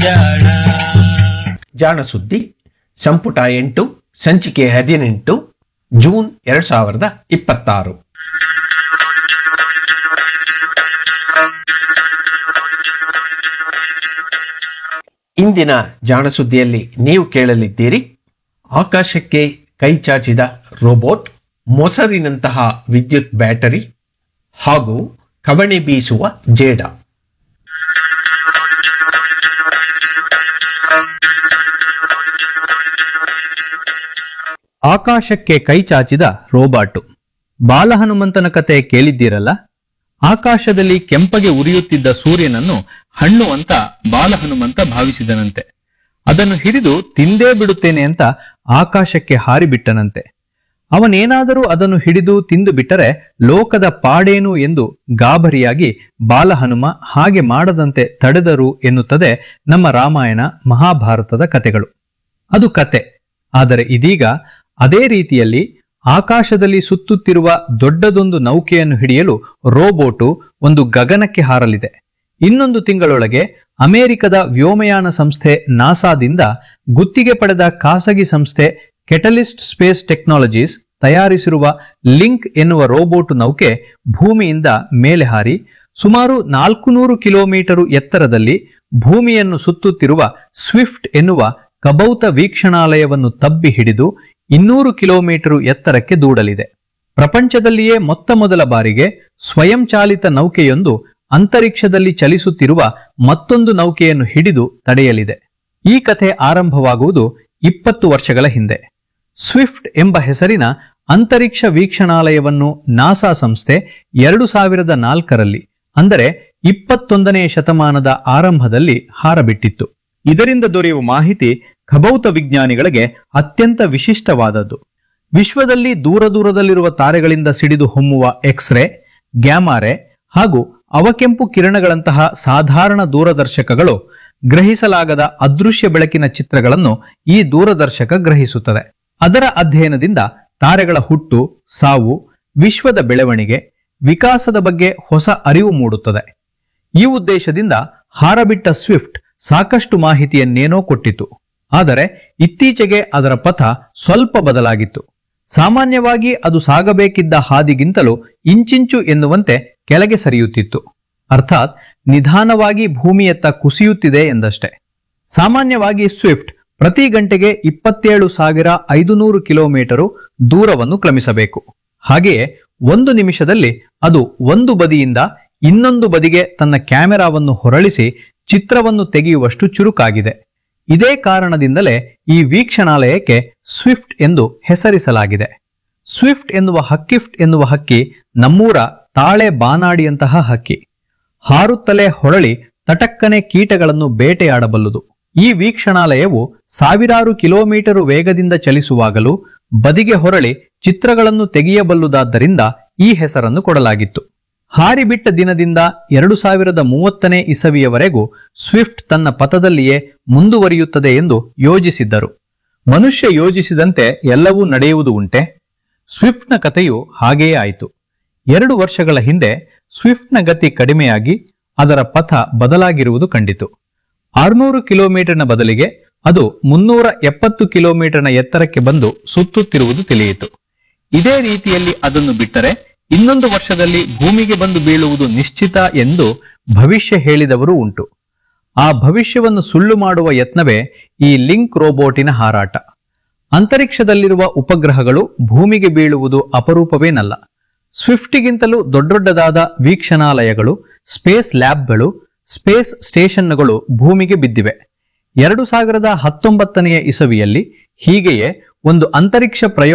ಜಾಣ ಜಾಣ ಸುದ್ದಿ ಸಂಪುಟ ಎಂಟು ಸಂಚಿಕೆ ಹದಿನೆಂಟು ಜೂನ್ ಎರಡ್ ಸಾವಿರದ ಇಪ್ಪತ್ತಾರು ಇಂದಿನ ಜಾಣ ಸುದ್ದಿಯಲ್ಲಿ ನೀವು ಕೇಳಲಿದ್ದೀರಿ ಆಕಾಶಕ್ಕೆ ಕೈ ಚಾಚಿದ ರೋಬೋಟ್ ಮೊಸರಿನಂತಹ ವಿದ್ಯುತ್ ಬ್ಯಾಟರಿ ಹಾಗೂ ಕವಣೆ ಬೀಸುವ ಜೇಡ ಆಕಾಶಕ್ಕೆ ಕೈ ಚಾಚಿದ ರೋಬಾಟು ಬಾಲಹನುಮಂತನ ಕತೆ ಕೇಳಿದ್ದೀರಲ್ಲ ಆಕಾಶದಲ್ಲಿ ಕೆಂಪಗೆ ಉರಿಯುತ್ತಿದ್ದ ಸೂರ್ಯನನ್ನು ಹಣ್ಣು ಅಂತ ಬಾಲಹನುಮಂತ ಭಾವಿಸಿದನಂತೆ ಅದನ್ನು ಹಿಡಿದು ತಿಂದೇ ಬಿಡುತ್ತೇನೆ ಅಂತ ಆಕಾಶಕ್ಕೆ ಹಾರಿಬಿಟ್ಟನಂತೆ ಅವನೇನಾದರೂ ಅದನ್ನು ಹಿಡಿದು ತಿಂದು ಬಿಟ್ಟರೆ ಲೋಕದ ಪಾಡೇನು ಎಂದು ಗಾಬರಿಯಾಗಿ ಬಾಲಹನುಮ ಹಾಗೆ ಮಾಡದಂತೆ ತಡೆದರು ಎನ್ನುತ್ತದೆ ನಮ್ಮ ರಾಮಾಯಣ ಮಹಾಭಾರತದ ಕತೆಗಳು ಅದು ಕತೆ ಆದರೆ ಇದೀಗ ಅದೇ ರೀತಿಯಲ್ಲಿ ಆಕಾಶದಲ್ಲಿ ಸುತ್ತುತ್ತಿರುವ ದೊಡ್ಡದೊಂದು ನೌಕೆಯನ್ನು ಹಿಡಿಯಲು ರೋಬೋಟು ಒಂದು ಗಗನಕ್ಕೆ ಹಾರಲಿದೆ ಇನ್ನೊಂದು ತಿಂಗಳೊಳಗೆ ಅಮೆರಿಕದ ವ್ಯೋಮಯಾನ ಸಂಸ್ಥೆ ನಾಸಾದಿಂದ ಗುತ್ತಿಗೆ ಪಡೆದ ಖಾಸಗಿ ಸಂಸ್ಥೆ ಕೆಟಲಿಸ್ಟ್ ಸ್ಪೇಸ್ ಟೆಕ್ನಾಲಜೀಸ್ ತಯಾರಿಸಿರುವ ಲಿಂಕ್ ಎನ್ನುವ ರೋಬೋಟ್ ನೌಕೆ ಭೂಮಿಯಿಂದ ಮೇಲೆ ಹಾರಿ ಸುಮಾರು ನಾಲ್ಕುನೂರು ಕಿಲೋಮೀಟರು ಎತ್ತರದಲ್ಲಿ ಭೂಮಿಯನ್ನು ಸುತ್ತುತ್ತಿರುವ ಸ್ವಿಫ್ಟ್ ಎನ್ನುವ ಕಬೌತ ವೀಕ್ಷಣಾಲಯವನ್ನು ತಬ್ಬಿ ಹಿಡಿದು ಇನ್ನೂರು ಕಿಲೋಮೀಟರು ಎತ್ತರಕ್ಕೆ ದೂಡಲಿದೆ ಪ್ರಪಂಚದಲ್ಲಿಯೇ ಮೊತ್ತ ಮೊದಲ ಬಾರಿಗೆ ಸ್ವಯಂಚಾಲಿತ ನೌಕೆಯೊಂದು ಅಂತರಿಕ್ಷದಲ್ಲಿ ಚಲಿಸುತ್ತಿರುವ ಮತ್ತೊಂದು ನೌಕೆಯನ್ನು ಹಿಡಿದು ತಡೆಯಲಿದೆ ಈ ಕಥೆ ಆರಂಭವಾಗುವುದು ಇಪ್ಪತ್ತು ವರ್ಷಗಳ ಹಿಂದೆ ಸ್ವಿಫ್ಟ್ ಎಂಬ ಹೆಸರಿನ ಅಂತರಿಕ್ಷ ವೀಕ್ಷಣಾಲಯವನ್ನು ನಾಸಾ ಸಂಸ್ಥೆ ಎರಡು ಸಾವಿರದ ನಾಲ್ಕರಲ್ಲಿ ಅಂದರೆ ಇಪ್ಪತ್ತೊಂದನೆಯ ಶತಮಾನದ ಆರಂಭದಲ್ಲಿ ಹಾರಬಿಟ್ಟಿತ್ತು ಇದರಿಂದ ದೊರೆಯುವ ಮಾಹಿತಿ ಖಭೌತ ವಿಜ್ಞಾನಿಗಳಿಗೆ ಅತ್ಯಂತ ವಿಶಿಷ್ಟವಾದದ್ದು ವಿಶ್ವದಲ್ಲಿ ದೂರ ದೂರದಲ್ಲಿರುವ ತಾರೆಗಳಿಂದ ಸಿಡಿದು ಹೊಮ್ಮುವ ಎಕ್ಸ್ರೇ ಗ್ಯಾಮಾರೆ ಹಾಗೂ ಅವಕೆಂಪು ಕಿರಣಗಳಂತಹ ಸಾಧಾರಣ ದೂರದರ್ಶಕಗಳು ಗ್ರಹಿಸಲಾಗದ ಅದೃಶ್ಯ ಬೆಳಕಿನ ಚಿತ್ರಗಳನ್ನು ಈ ದೂರದರ್ಶಕ ಗ್ರಹಿಸುತ್ತದೆ ಅದರ ಅಧ್ಯಯನದಿಂದ ತಾರೆಗಳ ಹುಟ್ಟು ಸಾವು ವಿಶ್ವದ ಬೆಳವಣಿಗೆ ವಿಕಾಸದ ಬಗ್ಗೆ ಹೊಸ ಅರಿವು ಮೂಡುತ್ತದೆ ಈ ಉದ್ದೇಶದಿಂದ ಹಾರಬಿಟ್ಟ ಸ್ವಿಫ್ಟ್ ಸಾಕಷ್ಟು ಮಾಹಿತಿಯನ್ನೇನೋ ಕೊಟ್ಟಿತು ಆದರೆ ಇತ್ತೀಚೆಗೆ ಅದರ ಪಥ ಸ್ವಲ್ಪ ಬದಲಾಗಿತ್ತು ಸಾಮಾನ್ಯವಾಗಿ ಅದು ಸಾಗಬೇಕಿದ್ದ ಹಾದಿಗಿಂತಲೂ ಇಂಚಿಂಚು ಎನ್ನುವಂತೆ ಕೆಳಗೆ ಸರಿಯುತ್ತಿತ್ತು ಅರ್ಥಾತ್ ನಿಧಾನವಾಗಿ ಭೂಮಿಯತ್ತ ಕುಸಿಯುತ್ತಿದೆ ಎಂದಷ್ಟೇ ಸಾಮಾನ್ಯವಾಗಿ ಸ್ವಿಫ್ಟ್ ಪ್ರತಿ ಗಂಟೆಗೆ ಇಪ್ಪತ್ತೇಳು ಸಾವಿರ ಐದುನೂರು ಕಿಲೋಮೀಟರು ದೂರವನ್ನು ಕ್ರಮಿಸಬೇಕು ಹಾಗೆಯೇ ಒಂದು ನಿಮಿಷದಲ್ಲಿ ಅದು ಒಂದು ಬದಿಯಿಂದ ಇನ್ನೊಂದು ಬದಿಗೆ ತನ್ನ ಕ್ಯಾಮೆರಾವನ್ನು ಹೊರಳಿಸಿ ಚಿತ್ರವನ್ನು ತೆಗೆಯುವಷ್ಟು ಚುರುಕಾಗಿದೆ ಇದೇ ಕಾರಣದಿಂದಲೇ ಈ ವೀಕ್ಷಣಾಲಯಕ್ಕೆ ಸ್ವಿಫ್ಟ್ ಎಂದು ಹೆಸರಿಸಲಾಗಿದೆ ಸ್ವಿಫ್ಟ್ ಎನ್ನುವ ಹಕ್ಕಿಫ್ಟ್ ಎನ್ನುವ ಹಕ್ಕಿ ನಮ್ಮೂರ ತಾಳೆ ಬಾನಾಡಿಯಂತಹ ಹಕ್ಕಿ ಹಾರುತ್ತಲೇ ಹೊರಳಿ ತಟಕ್ಕನೆ ಕೀಟಗಳನ್ನು ಬೇಟೆಯಾಡಬಲ್ಲುದು ಈ ವೀಕ್ಷಣಾಲಯವು ಸಾವಿರಾರು ಕಿಲೋಮೀಟರು ವೇಗದಿಂದ ಚಲಿಸುವಾಗಲೂ ಬದಿಗೆ ಹೊರಳಿ ಚಿತ್ರಗಳನ್ನು ತೆಗೆಯಬಲ್ಲುದಾದ್ದರಿಂದ ಈ ಹೆಸರನ್ನು ಕೊಡಲಾಗಿತ್ತು ಹಾರಿಬಿಟ್ಟ ದಿನದಿಂದ ಎರಡು ಸಾವಿರದ ಮೂವತ್ತನೇ ಇಸವಿಯವರೆಗೂ ಸ್ವಿಫ್ಟ್ ತನ್ನ ಪಥದಲ್ಲಿಯೇ ಮುಂದುವರಿಯುತ್ತದೆ ಎಂದು ಯೋಜಿಸಿದ್ದರು ಮನುಷ್ಯ ಯೋಜಿಸಿದಂತೆ ಎಲ್ಲವೂ ನಡೆಯುವುದು ಉಂಟೆ ಸ್ವಿಫ್ಟ್ನ ಕಥೆಯು ಹಾಗೆಯೇ ಆಯಿತು ಎರಡು ವರ್ಷಗಳ ಹಿಂದೆ ಸ್ವಿಫ್ಟ್ನ ಗತಿ ಕಡಿಮೆಯಾಗಿ ಅದರ ಪಥ ಬದಲಾಗಿರುವುದು ಕಂಡಿತು ಆರುನೂರು ಕಿಲೋಮೀಟರ್ನ ಬದಲಿಗೆ ಅದು ಮುನ್ನೂರ ಎಪ್ಪತ್ತು ಕಿಲೋಮೀಟರ್ನ ಎತ್ತರಕ್ಕೆ ಬಂದು ಸುತ್ತುತ್ತಿರುವುದು ತಿಳಿಯಿತು ಇದೇ ರೀತಿಯಲ್ಲಿ ಅದನ್ನು ಬಿಟ್ಟರೆ ಇನ್ನೊಂದು ವರ್ಷದಲ್ಲಿ ಭೂಮಿಗೆ ಬಂದು ಬೀಳುವುದು ನಿಶ್ಚಿತ ಎಂದು ಭವಿಷ್ಯ ಹೇಳಿದವರು ಉಂಟು ಆ ಭವಿಷ್ಯವನ್ನು ಸುಳ್ಳು ಮಾಡುವ ಯತ್ನವೇ ಈ ಲಿಂಕ್ ರೋಬೋಟಿನ ಹಾರಾಟ ಅಂತರಿಕ್ಷದಲ್ಲಿರುವ ಉಪಗ್ರಹಗಳು ಭೂಮಿಗೆ ಬೀಳುವುದು ಅಪರೂಪವೇನಲ್ಲ ಸ್ವಿಫ್ಟಿಗಿಂತಲೂ ದೊಡ್ಡದೊಡ್ಡದಾದ ವೀಕ್ಷಣಾಲಯಗಳು ಸ್ಪೇಸ್ ಲ್ಯಾಬ್ಗಳು ಸ್ಪೇಸ್ ಸ್ಟೇಷನ್ಗಳು ಭೂಮಿಗೆ ಬಿದ್ದಿವೆ ಎರಡು ಸಾವಿರದ ಹತ್ತೊಂಬತ್ತನೆಯ ಇಸವಿಯಲ್ಲಿ ಹೀಗೆಯೇ ಒಂದು ಅಂತರಿಕ್ಷ ಪ್ರಯೋಗ